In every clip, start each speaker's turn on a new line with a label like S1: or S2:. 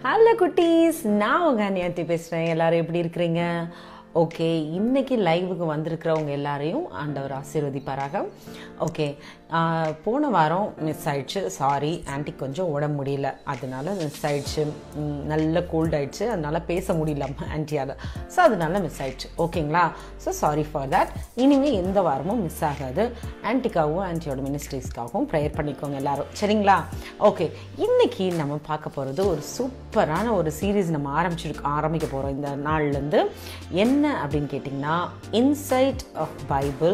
S1: hello குட்டீஸ் நான் உங்கள் அனியாத்தி பேசுகிறேன் எல்லாரும் எப்படி இருக்கிறீங்க ஓகே இன்னைக்கு லைவுக்கு வந்திருக்கிறவங்க எல்லாரையும் ஆண்டவர் ஆசீர்வதிப்பாராக ஓகே போன வாரம் மிஸ் ஆயிடுச்சு சாரி ஆன்ட்டி கொஞ்சம் உடம்பு முடியல அதனால மிஸ் ஆயிடுச்சு ம், நல்ல கோல்ட் ஆயிடுச்சு அதனால பேச முடியல ஆன்ட்டியால் ஸோ அதனால மிஸ் ஆயிடுச்சு ஓகேங்களா ஸோ சாரி ஃபார் தட் இனிமேல் எந்த வாரமும் மிஸ் ஆகாது ஆன்ட்டிக்காகவும் ஆன்ட்டியோட மினிஸ்ட்ரிஸ்க்காகவும் ப்ரேயர் பண்ணிக்கோங்க எல்லாரும் சரிங்களா ஓகே இன்னைக்கு நம்ம பார்க்க போகிறது ஒரு சூப்பரான ஒரு சீரீஸ் நம்ம ஆரம்பிச்சிருக்க ஆரம்பிக்க போகிறோம் இந்த நாள்லேருந்து என்ன அப்படின்னு கேட்டிங்கன்னா inside of Bible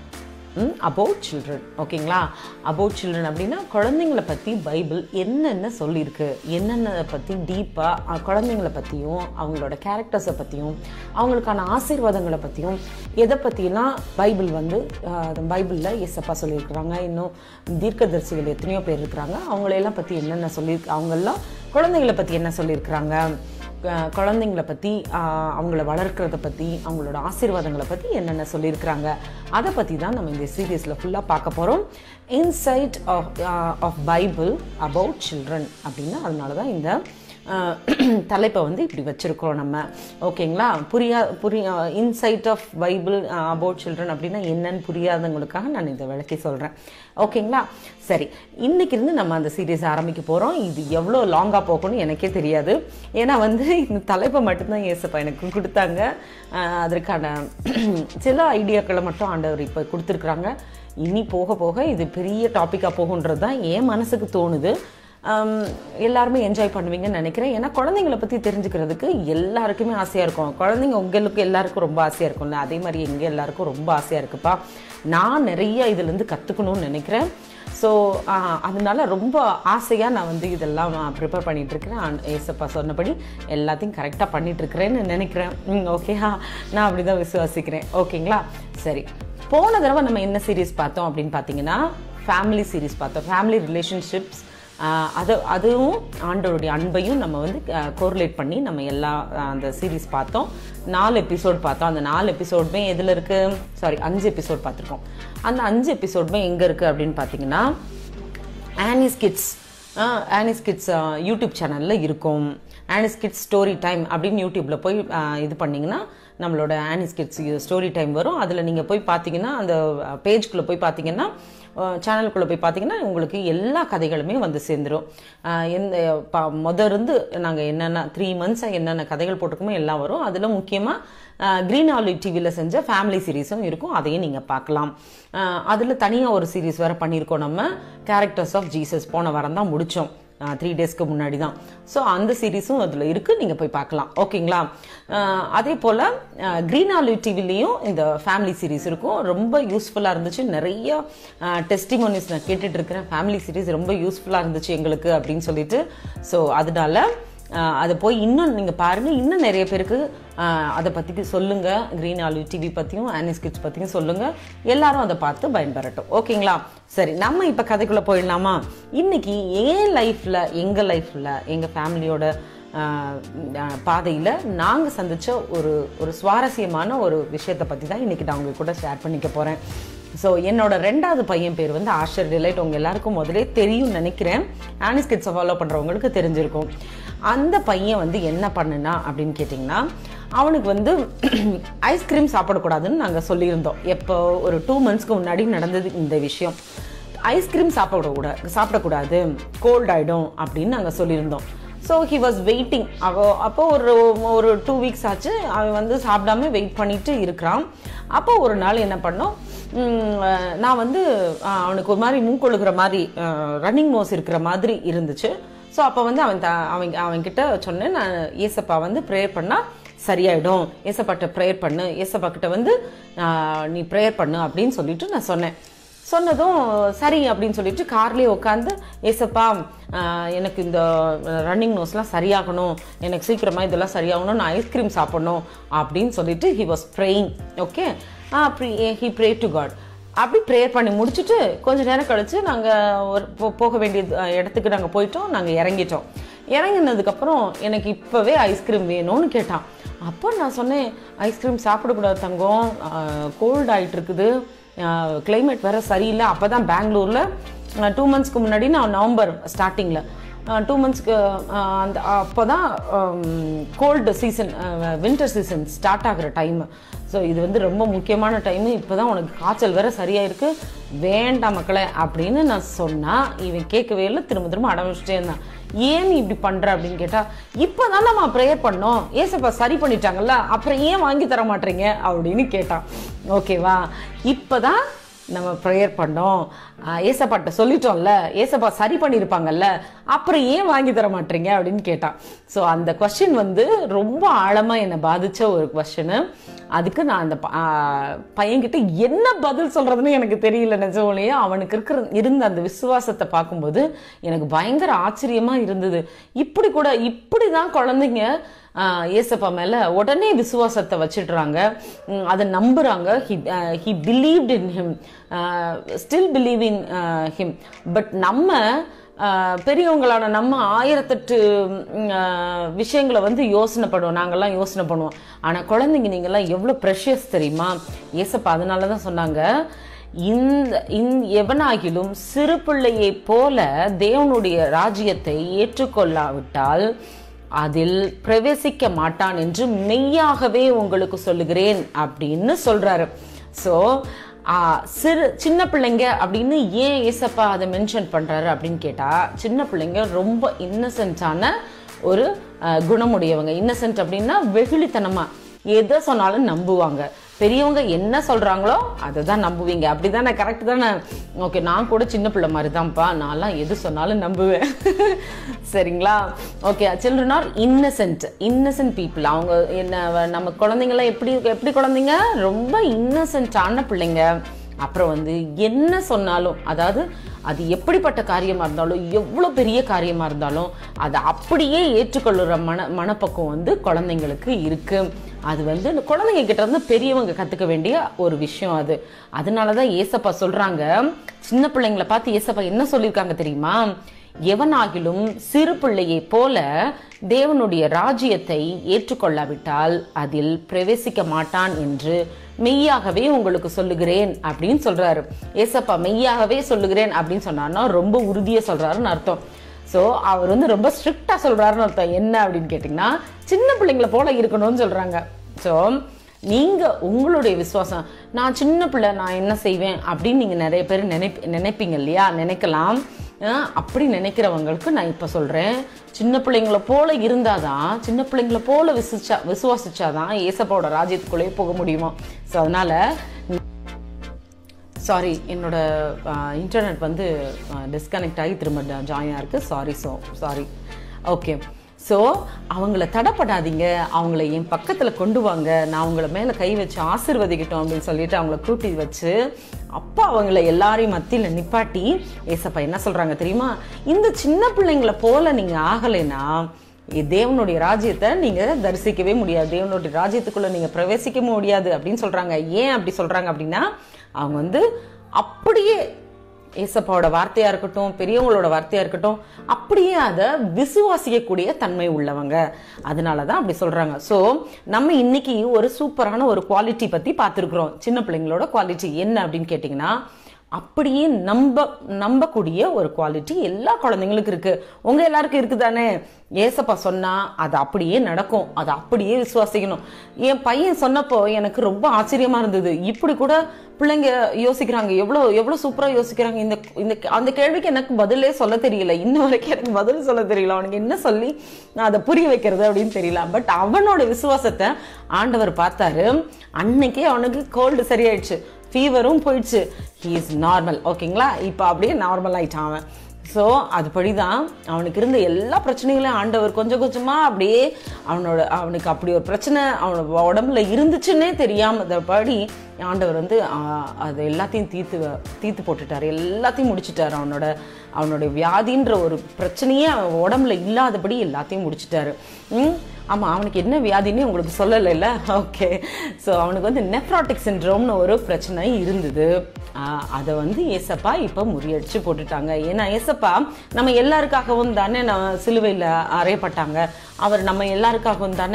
S1: about children ஓகேங்களா அபவுட் சில்ட்ரன் அப்படின்னா குழந்தைங்கள பற்றி பைபிள் என்னென்ன சொல்லியிருக்கு என்னென்ன பற்றி டீப்பாக குழந்தைங்கள பற்றியும் அவங்களோட கேரக்டர்ஸை பற்றியும் அவங்களுக்கான ஆசீர்வாதங்களை பற்றியும் எதை பற்றிலாம் பைபிள் வந்து பைபிளில் எஸ்அப்பா சொல்லியிருக்கிறாங்க இன்னும் தீர்க்கதரிசிகள் எத்தனையோ பேர் இருக்கிறாங்க அவங்களையெல்லாம் பற்றி என்னென்ன சொல்லி அவங்களெல்லாம் குழந்தைங்களை பற்றி என்ன சொல்லியிருக்கிறாங்க க- குழந்தைங்கள பற்றி அவங்கள வளர்க்குறத பற்றி அவங்களோட ஆசீர்வாதங்களை பற்றி என்னென்ன சொல்லியிருக்கிறாங்க அதை பற்றி தான் நம்ம இந்த சீரீஸில் ஃபுல்லாக பார்க்க போகிறோம் inside of of Bible about children அப்படின்னா அதனால தான் இந்த ஆஹ், தலைப்பை வந்து இப்படி வச்சுருக்கோம் நம்ம ஓகேங்களா புரியா புரியா inside of Bible about children அப்படின்னா என்னன்னு புரியாதவங்களுக்காக நான் இதை விளக்கி சொல்கிறேன் ஓகேங்களா சரி இன்னைக்கு இருந்து நம்ம அந்த சீரீஸ் ஆரம்பிக்க போகிறோம் இது எவ்வளோ லாங்காக போகணும்னு எனக்கே தெரியாது ஏன்னா வந்து இந்த தலைப்பை மட்டும்தான் ஏசப்பா எனக்கு கொடுத்தாங்க ஆஹ், அதற்கான சில ஐடியாக்களை மட்டும் ஆண்டவர் இப்போ கொடுத்துருக்குறாங்க இனி போக போக இது பெரிய டாப்பிக்காக போகுன்றது தான் என் மனசுக்கு தோணுது ஆம், எல்லாருமே என்ஜாய் பண்ணுவீங்கன்னு நினைக்கிறேன் ஏன்னா குழந்தைங்கள பற்றி தெரிஞ்சுக்கிறதுக்கு எல்லாருக்குமே ஆசையாக இருக்கும் குழந்தைங்க உங்களுக்கு எல்லாருக்கும் ரொம்ப ஆசையாக இருக்கும்ல அதே மாதிரி எங்கள் எல்லாருக்கும் ரொம்ப ஆசையாக இருக்குப்பா நான் நிறைய இதுலேருந்து கற்றுக்கணும்னு நினைக்கிறேன் ஸோ அதனால ரொம்ப ஆசையாக நான் வந்து இதெல்லாம் ப்ரிப்பேர் பண்ணிட்டு இருக்கிறேன் ஏசப்பா சொன்னபடி எல்லாத்தையும் கரெக்டாக பண்ணிட்டு இருக்கிறேன்னு நினைக்கிறேன் ம் ஓகேயா நான் அப்படி தான் விசுவாசிக்கிறேன் ஓகேங்களா சரி போன தடவை நம்ம என்ன சீரீஸ் பார்த்தோம் அப்படின்னு பார்த்தீங்கன்னா ஃபேமிலி சீரீஸ் பார்த்தோம் ஃபேமிலி ரிலேஷன்ஷிப்ஸ் அது அதுவும் ஆண்டவருடைய அன்பையும் நம்ம வந்து கோரிலேட் பண்ணி நம்ம எல்லா ஆஹ், அந்த சீரீஸ் பார்த்தோம் நாலு எபிசோட் பார்த்தோம் அந்த நாலு எபிசோடுமே எதில் இருக்குது சாரி அஞ்சு எபிசோட் பார்த்துருக்கோம் அந்த அஞ்சு எபிசோடுமே எங்கே இருக்குது அப்படின்னு பார்த்தீங்கன்னா Annie's kids Annie's kids YouTube சேனலில் இருக்கும் ஆனிஸ் கிட்ஸ் ஸ்டோரி டைம் அப்படின்னு யூடியூப்பில் போய் ஆஹ், இது பண்ணிங்கன்னா நம்மளோட ஆனிஸ் கிட்ஸ் ஸ்டோரி டைம் வரும் அதில் நீங்கள் போய் பார்த்தீங்கன்னா அந்த பேஜ்குள்ளே போய் பார்த்தீங்கன்னா சேனலுக்குள்ளே போய் பார்த்தீங்கன்னா உங்களுக்கு எல்லா கதைகளுமே வந்து சேர்ந்துடும் ஆஹ், எந்த ப முத இருந்து நாங்கள் என்னென்ன த்ரீ மந்த்ஸாக என்னென்ன கதைகள் போட்டிருக்கோமோ எல்லாம் வரும் அதில் முக்கியமாக க்ரீன் ஆலிவ் டிவியில் செஞ்ச ஃபேமிலி சீரீஸும் இருக்கும் அதையும் நீங்கள் பார்க்கலாம் அதில் தனியாக ஒரு சீரீஸ் வேறு பண்ணியிருக்கோம் நம்ம கேரக்டர்ஸ் ஆஃப் ஜீசஸ் போன வாரம் தான் முடித்தோம் த்ரீ டேஸ்க்கு முன்னாடி தான் ஸோ அந்த சீரீஸும் அதில் இருக்குது நீங்கள் போய் பார்க்கலாம் ஓகேங்களா அஹ், அதே போல் க்ரீன் ஆலிவ் டிவிலையும் இந்த ஃபேமிலி சீரீஸ் இருக்கும் ரொம்ப யூஸ்ஃபுல்லாக இருந்துச்சு நிறைய டெஸ்டிமோனிஸ் நான் கேட்டுட்டு இருக்கிறேன் ஃபேமிலி சீரீஸ் ரொம்ப யூஸ்ஃபுல்லாக இருந்துச்சு எங்களுக்கு அப்படின்னு சொல்லிட்டு ஸோ அதனால ஆஹ் அதை போய் இன்னும் நீங்கள் பாருங்கள் இன்னும் நிறைய பேருக்கு ஆஹ் அதை பற்றி சொல்லுங்கள் க்ரீன் ஆலிவ் டிவி பற்றியும் ஆனிஸ் கிட்ஸ் பற்றியும் சொல்லுங்கள் எல்லாரும் அதை பார்த்து பயன்பெறட்டும் ஓகேங்களா சரி நம்ம இப்போ கதைக்குள்ளே போயிடலாமா இன்னைக்கு என் லைஃப்பில் எங்கள் லைஃப்பில் எங்கள் ஃபேமிலியோட பாதையில் நாங்கள் சந்திச்ச ஒரு ஒரு சுவாரஸ்யமான ஒரு விஷயத்தை பற்றி தான் இன்றைக்கி நான் உங்க கூட ஷேர் பண்ணிக்க போகிறேன் ஸோ என்னோட ரெண்டாவது பையன் பேர் வந்து ஆஷர் டிலைட் உங்கள் எல்லாருக்கும் முதலே தெரியும் நினைக்கிறேன் ஆனிஸ் கிட்ஸை ஃபாலோ பண்ணுறவங்களுக்கு தெரிஞ்சிருக்கும் அந்த பையன் வந்து என்ன பண்ணுனா அப்படின்னு கேட்டிங்கன்னா அவனுக்கு வந்து ஐஸ்கிரீம் சாப்பிடக்கூடாதுன்னு நாங்கள் சொல்லியிருந்தோம் எப்போ ஒரு டூ மந்த்ஸ்க்கு முன்னாடி நடந்தது இந்த விஷயம் ஐஸ்கிரீம் சாப்பிடக்கூடாது சாப்பிடக்கூடாது கோல்ட் ஆகிடும் அப்படின்னு நாங்கள் சொல்லியிருந்தோம் ஸோ ஹி வாஸ் வெயிட்டிங் அவ அப்போ ஒரு ஒரு டூ வீக்ஸ் ஆச்சு அவன் வந்து சாப்பிடாம வெயிட் பண்ணிட்டு இருக்கிறான் அப்போ ஒரு நாள் என்ன பண்ணோம் உம், அஹ், நான் வந்து அஹ், அவனுக்கு ஒரு மாதிரி மூக்கொழுகிற மாதிரி ரன்னிங் நோஸ் இருக்கிற மாதிரி இருந்துச்சு ஸோ அப்போ வந்து அவன் த அவன் அவன்கிட்ட சொன்னேன் நான் ஏசப்பா வந்து ப்ரேயர் பண்ணால் சரியாயிடும் ஏசப்பாட்ட ப்ரேயர் பண்ணு ஏசப்பா கிட்ட வந்து ஆஹ், நீ ப்ரேயர் பண்ணு அப்படின்னு சொல்லிட்டு நான் சொன்னேன் சொன்னதும் சரி அப்படின்னு சொல்லிட்டு கார்லேயே உட்காந்து ஏசப்பா ஆஹ், எனக்கு இந்த ரன்னிங் நோஸ்லாம் சரியாகணும் எனக்கு சீக்கிரமாக இதெல்லாம் சரியாகணும் நான் ஐஸ்கிரீம் சாப்பிடணும் அப்படின்னு சொல்லிட்டு he was praying okay he pray to God அப்படி ப்ரேயர் பண்ணி முடிச்சுட்டு கொஞ்ச நேரம் கழிச்சு நாங்கள் ஒரு போ- போக வேண்டிய அஹ், இடத்துக்கு நாங்கள் போயிட்டோம் நாங்கள் இறங்கிட்டோம் இறங்கினதுக்கப்புறம் எனக்கு இப்போவே ஐஸ்கிரீம் வேணும்னு கேட்டான் அப்போ நான் சொன்னேன் ஐஸ்கிரீம் சாப்பிடக்கூடாது தங்கம் கோல்ட் ஆயிட்டு இருக்குது கிளைமேட் வேற சரியில்லை அப்போ தான் பெங்களூரில் டூ மந்த்ஸ்க்கு முன்னாடி நான் நவம்பர் ஸ்டார்டிங்கில் டூ மந்த்ஸ்க்கு அந்த அப்போ தான் cold season winter season start ஆகிற டைம் ஸோ இது வந்து ரொம்ப முக்கியமான டைமு இப்போ தான் உனக்கு காய்ச்சல் வேற சரியாயிருக்கு வேண்டாம் மக்களே அப்படின்னு நான் சொன்னால் இவன் கேட்கவே இல்லை திரும்ப திரும்ப அடம்பிச்சிட்டே இருந்தான் ஏன் நீ இப்படி பண்ற அப்படின்னு கேட்டா இப்போதான் நம்ம ப்ரேயர் பண்ணோம் ஏசப்பா சரி பண்ணிட்டாங்கல்ல அப்புறம் ஏன் வாங்கி தர மாட்டீங்க அப்படின்னு கேட்டான் ஓகேவா இப்போதான் நம்ம ப்ரேயர் பண்ணோம் ஆஹ் ஏசப்பாட்ட சொல்லிட்டோம்ல ஏசப்பா சரி பண்ணியிருப்பாங்கல்ல அப்புறம் ஏன் வாங்கி தர மாட்டீங்க அப்படின்னு கேட்டான் ஸோ அந்த கொஸ்டின் வந்து ரொம்ப ஆழமாக என்னை பாதிச்ச ஒரு கொஸ்டின் அதுக்கு நான் அந்த ப- ஆஹ் பையன்கிட்ட என்ன பதில் சொல்றதுன்னு எனக்கு தெரியல நிஜமொழியே அவனுக்கு இருக்கிற இருந்த அந்த விசுவாசத்தை பார்க்கும்போது எனக்கு பயங்கர ஆச்சரியமா இருந்தது இப்படி கூட இப்படி தான் குழந்தைங்க ஆஹ் ஏசப்பா மேல உடனே விசுவாசத்தை வச்சிடுறாங்க உம், அதை நம்புறாங்க he believed in him still believe in him but நம்ம ஆஹ் பெரியவங்களான நம்ம ஆயிரத்தெட்டு ம், ஆஹ் விஷயங்களை வந்து யோசனை பண்ணுவோம் நாங்கெல்லாம் யோசனை பண்ணுவோம் ஆனால் குழந்தைங்க நீங்கள்லாம் எவ்வளோ ப்ரெஷியஸ் தெரியுமா ஏசப்பா அதனால தான் சொன்னாங்க இந்த இந் எவனாகிலும் சிறு பிள்ளையைப் போல தேவனுடைய ராஜ்யத்தை ஏற்றுக்கொள்ளாவிட்டால் அதில் பிரவேசிக்க மாட்டான் என்று மெய்யாகவே உங்களுக்கு சொல்லுகிறேன் அப்படின்னு சொல்றாரு ஸோ சிறு சின்ன பிள்ளைங்க அப்படின்னு ஏன் ஏசப்பா அதை மென்ஷன் பண்றாரு அப்படின்னு கேட்டா சின்ன பிள்ளைங்க ரொம்ப இன்னசென்ட்டான ஒரு ஆஹ், குணமுடையவங்க இன்னசென்ட் அப்படின்னா வெகுளித்தனமா எதை சொன்னாலும் நம்புவாங்க பெரியவங்க என்ன சொல்றாங்களோ அதை தான் நம்புவீங்க அப்படிதானே கரெக்ட் தானே ஓகே நான் கூட சின்ன பிள்ளை மாதிரி தான்ப்பா நான்லாம் எது சொன்னாலும் நம்புவேன் சரிங்களா okay children are innocent innocent people அவங்க என்ன நம்ம குழந்தைங்களாம் எப்படி எப்படி குழந்தைங்க ரொம்ப இன்னசென்ட்டான பிள்ளைங்க அப்புறம் வந்து என்ன சொன்னாலும் அதாவது அது எப்படிப்பட்ட காரியமாக இருந்தாலும் எவ்வளோ பெரிய காரியமாக இருந்தாலும் அதை அப்படியே ஏற்றுக்கொள்ளுற மன மனப்பக்குவம் வந்து குழந்தைங்களுக்கு இருக்கு அது வந்து இந்த குழந்தைங்க கிட்ட இருந்து பெரியவங்க கற்றுக்க வேண்டிய ஒரு விஷயம் அது அதனால தான் ஏசப்பா சொல்கிறாங்க சின்ன பிள்ளைங்களை பார்த்து ஏசப்பா என்ன சொல்லியிருக்காங்க தெரியுமா எவனாகிலும் சிறு பிள்ளையைப் போல தேவனுடைய ராஜ்யத்தை ஏற்றுக்கொள்ளாவிட்டால் அதில் பிரவேசிக்க மாட்டான் என்று மெய்யாகவே உங்களுக்கு சொல்லுகிறேன் அப்படின்னு சொல்றாரு ஏசப்பா மெய்யாகவே சொல்லுகிறேன் அப்படின்னு சொன்னார்னா ரொம்ப உறுதியா சொல்றாருன்னு அர்த்தம் ஸோ அவர் வந்து ரொம்ப ஸ்ட்ரிக்டா சொல்றாருன்னு அர்த்தம் என்ன அப்படின்னு கேட்டிங்கன்னா சின்ன பிள்ளைங்களை போல இருக்கணும்னு சொல்றாங்க ஸோ நீங்க உங்களுடைய விசுவாசம் நான் சின்ன பிள்ளை நான் என்ன செய்வேன் அப்படின்னு நீங்க நிறைய பேர் நினைப் நினைப்பீங்க இல்லையா நினைக்கலாம் அஹ் அப்படி நினைக்கிறவங்களுக்கு நான் இப்போ சொல்றேன் சின்ன பிள்ளைங்களை போல இருந்தாதான் சின்ன பிள்ளைங்களை போல விசுச்சா விசுவாசிச்சாதான் ஏசப்பாவோட ராஜ்யத்துக்குள்ளேயே போக முடியுமா ஸோ அதனால சாரி என்னோட இன்டர்நெட் வந்து டிஸ்கனெக்ட் ஆகி திரும்ப ஜாயின் ஆயிருக்கு sorry so sorry okay so அவங்கள தடப்படாதீங்க அவங்கள என் பக்கத்தில் கொண்டு வாங்க நான் அவங்கள மேலே கை வச்சு ஆசிர்வதிக்கட்டும் அப்படின்னு சொல்லிட்டு அவங்கள கூட்டி வச்சு அப்பா அவங்கள எல்லாரையும் மத்தியில் நிப்பாட்டி ஏசப்பா என்ன சொல்கிறாங்க தெரியுமா இந்த சின்ன பிள்ளைங்கள போல நீங்கள் ஆகலைன்னா தேவனுடைய ராஜ்யத்தை நீங்க தரிசிக்கவே முடியாது தேவனுடைய ராஜ்யத்துக்குள்ள நீங்க பிரவேசிக்க முடியாது அப்படின்னு சொல்றாங்க ஏன் அப்படி சொல்றாங்க அப்படின்னா அவங்க வந்து அப்படியே ஏசப்பாவோட வார்த்தையா இருக்கட்டும் பெரியவங்களோட வார்த்தையா இருக்கட்டும் அப்படியே அதை விசுவாசிக்கக்கூடிய தன்மை உள்ளவங்க அதனால தான் அப்படி சொல்றாங்க ஸோ நம்ம இன்னைக்கு ஒரு சூப்பரான ஒரு குவாலிட்டி பத்தி பார்த்துருக்குறோம் சின்ன பிள்ளைங்களோட குவாலிட்டி என்ன அப்படின்னு கேட்டிங்கன்னா அப்படியே நம்ப நம்பக்கூடிய ஒரு குவாலிட்டி எல்லா குழந்தைங்களுக்கும் இருக்கு உங்க எல்லாருக்கும் இருக்குதானே ஏசப்பா சொன்னா அது அப்படியே நடக்கும் அதை அப்படியே விசுவாசிக்கணும் என் பையன் சொன்னப்போ எனக்கு ரொம்ப ஆச்சரியமா இருந்தது இப்படி கூட பிள்ளைங்க யோசிக்கிறாங்க எவ்வளோ எவ்வளோ சூப்பராக யோசிக்கிறாங்க இந்த இந்த அந்த கேள்விக்கு எனக்கு பதிலே சொல்ல தெரியல இன்ன வரைக்கும் எனக்கு பதில் சொல்ல தெரியல அவனுக்கு என்ன சொல்லி நான் அதை புரிய வைக்கிறது அப்படின்னு தெரியல பட் அவனோட விசுவாசத்தை ஆண்டவர் பார்த்தாரு அன்னைக்கே அவனுக்கு கோல்டு சரியாயிடுச்சு ஃபீவரும் போயிடுச்சு ஹீ இஸ் நார்மல் ஓகேங்களா இப்போ அப்படியே நார்மல் ஆயிட்டான் அவன் ஸோ அதுபடி தான் அவனுக்கு இருந்த எல்லா பிரச்சனைகளையும் ஆண்டவர் கொஞ்சம் கொஞ்சமாக அப்படியே அவனோட அவனுக்கு அப்படி ஒரு பிரச்சனை அவனோட உடம்புல இருந்துச்சுன்னே தெரியாமதபடி ஆண்டவர் வந்து ஆ, அது எல்லாத்தையும் தீர்த்து வ- தீர்த்து போட்டுட்டார் எல்லாத்தையும் முடிச்சிட்டாரு அவனோட அவனுடைய வியாதின்ற ஒரு பிரச்சனையே அவன் உடம்புல இல்லாதபடி எல்லாத்தையும் முடிச்சிட்டாரு ம் ஆமாம் அவனுக்கு என்ன வியாதின்னு உங்களுக்கு சொல்லலைல்ல ஓகே ஸோ அவனுக்கு வந்து நெஃப்ராட்டிக் சிண்ட்ரோம்னு ஒரு பிரச்சனை இருந்தது ஆஹ் அதை வந்து ஏசப்பா இப்போ முறியடிச்சு போட்டுட்டாங்க ஏன்னா ஏசப்பா நம்ம எல்லாருக்காகவும் தானே நம்ம சிலுவையில் அறையப்பட்டாங்க அவர் நம்ம எல்லாருக்காகவும் தானே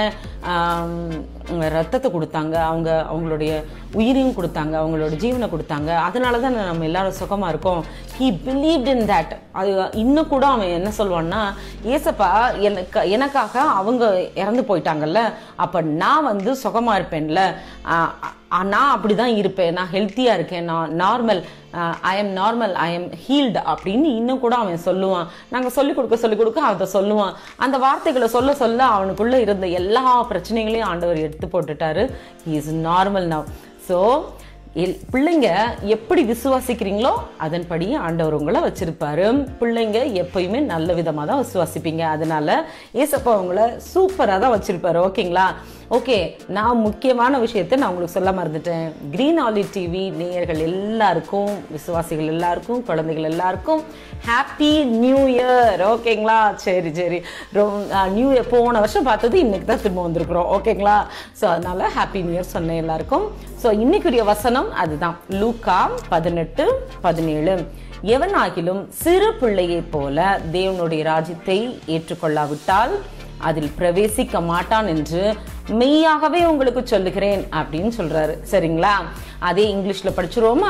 S1: ரத்தத்தை கொடுத்தாங்க அவங்க அவங்களுடைய உயிரையும் கொடுத்தாங்க அவங்களோட ஜீவனை கொடுத்தாங்க அதனால தான் நம்ம எல்லாரும் சுகமாக இருக்கோம் ஹீ பிலீவ்ட் இன் தட் அது இன்னும் கூட அவன் என்ன சொல்லுவான்னா ஏசப்பா எனக்கு எனக்காக அவங்க இறந்து போயிட்டாங்கல்ல அப்போ நான் வந்து சுகமாக இருப்பேன்ல ஆஹ் ஆஹ் நான் அப்படி தான் இருப்பேன் நான் ஹெல்த்தியாக இருக்கேன் நான் normal I am normal I am healed அப்படின்னு இன்னும் கூட அவன் சொல்லுவான் நாங்கள் சொல்லிக் கொடுக்க சொல்லிக் கொடுக்க அதை சொல்லுவான் அந்த வார்த்தைகளை சொல்ல சொல்ல அவனுக்குள்ளே இருந்த எல்லா பிரச்சனைகளையும் ஆண்டவர் எடுத்து போட்டுட்டாரு he is normal now so எல் பிள்ளைங்க எப்படி விசுவாசிக்கிறீங்களோ அதன்படி ஆண்டவர் உங்களை வச்சிருப்பாரு பிள்ளைங்க எப்பயுமே நல்ல விதமாக தான் விசுவாசிப்பீங்க அதனால ஏசப்பா உங்களை சூப்பராக தான் வச்சிருப்பாரு ஓகேங்களா ஓகே நான் முக்கியமான விஷயத்தை நான் உங்களுக்கு சொல்ல மறந்துட்டேன் கிரீன் ஆலி டிவி நேயர்கள் எல்லாருக்கும் விசுவாசிகள் எல்லாருக்கும் குழந்தைகள் எல்லாருக்கும் ஹாப்பி நியூ இயர் ஓகேங்களா சரி சரி ரொம்ப நியூ இயர் போன வருஷம் பார்த்தது இன்னைக்கு தான் திரும்ப வந்திருக்கிறோம் ஓகேங்களா ஸோ அதனால ஹாப்பி நியூ இயர் சொன்னேன் எல்லாருக்கும் ஸோ இன்னைக்குரிய வசனம் அதுதான் லூக்கா பதினெட்டு பதினேழு எவனாகிலும் சிறு பிள்ளையைப் போல தேவனுடைய ராஜ்யத்தை ஏற்றுக்கொள்ளாவிட்டால் அதில் பிரவேசிக்க மாட்டான் என்று மெய்யாகவே உங்களுக்கு சொல்லுகிறேன் அப்படின்னு சொல்றாரு சரிங்களா அதே இங்கிலீஷ்ல படிச்சிருவோமா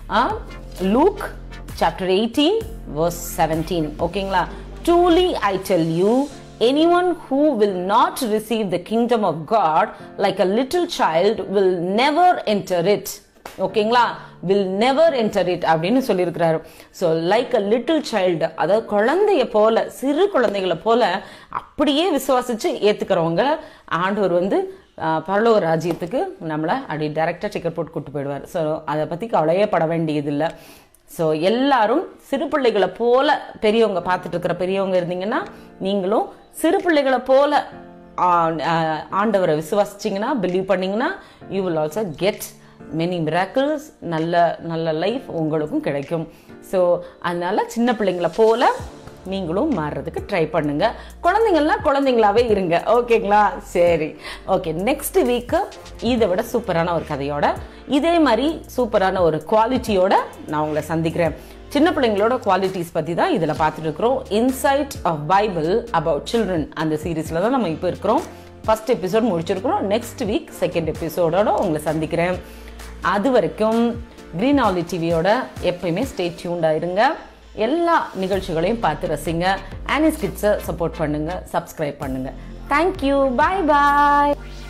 S1: Luke chapter eighteen verse seventeen ஓகேங்களா truly I tell you anyone who will not receive the kingdom of God like a little child will never enter it ஓகேங்களா வில் நெவர் என்டர் இட் அப்படின்னு சொல்லியிருக்கிறாரு so like a little child அதாவது குழந்தைய போல சிறு குழந்தைகளை போல அப்படியே விசுவாசிச்சு ஏத்துக்கிறவங்க ஆண்டவர் வந்து ஆஹ், பரலோக ராஜ்யத்துக்கு நம்மளை அப்படி டைரக்டாக டிக்கெட் போட்டு கூட்டு போயிடுவார் ஸோ அதை பற்றி கவலையே பட வேண்டியதில்லை ஸோ எல்லாரும் சிறு பிள்ளைகளை போல பெரியவங்க பார்த்துட்டு இருக்கிற பெரியவங்க இருந்தீங்கன்னா நீங்களும் சிறு பிள்ளைகளை போல ஆ- ஆ- ஆண்டவரை விசுவாசிச்சிங்கன்னா பிலீவ் பண்ணீங்கன்னா you will also get many miracles நல்ல நல்ல லைஃப் உங்களுக்கும் கிடைக்கும் ஸோ அதனால சின்ன பிள்ளைங்களை போல நீங்களும் மாறுறதுக்கு ட்ரை பண்ணுங்க குழந்தைங்கள்லாம் குழந்தைங்களாவே இருங்க ஓகேங்களா சரி ஓகே நெக்ஸ்ட் வீக்கு இதை விட சூப்பரான ஒரு கதையோட இதே மாதிரி சூப்பரான ஒரு குவாலிட்டியோட நான் உங்களை சந்திக்கிறேன் சின்ன பிள்ளைங்களோட குவாலிட்டிஸ் பற்றி தான் இதில் பார்த்துட்டு இருக்கிறோம் inside of Bible about children அந்த சீரீஸில் தான் நம்ம இப்போ இருக்கிறோம் ஃபர்ஸ்ட் எபிசோட் முடிச்சிருக்கிறோம் நெக்ஸ்ட் வீக் செகண்ட் எபிசோடோட உங்களை சந்திக்கிறேன் அது வரைக்கும் கிரீன் ஆலி டிவியோட எப்பயுமே ஸ்டே டியூண்டாக இருங்க எல்லா நிகழ்ச்சிகளையும் பார்த்து ரசிங்க ஆனிஸ் கிட்ஸை சப்போர்ட் பண்ணுங்க சப்ஸ்கிரைப் பண்ணுங்க தேங்க்யூ பாய் பாய்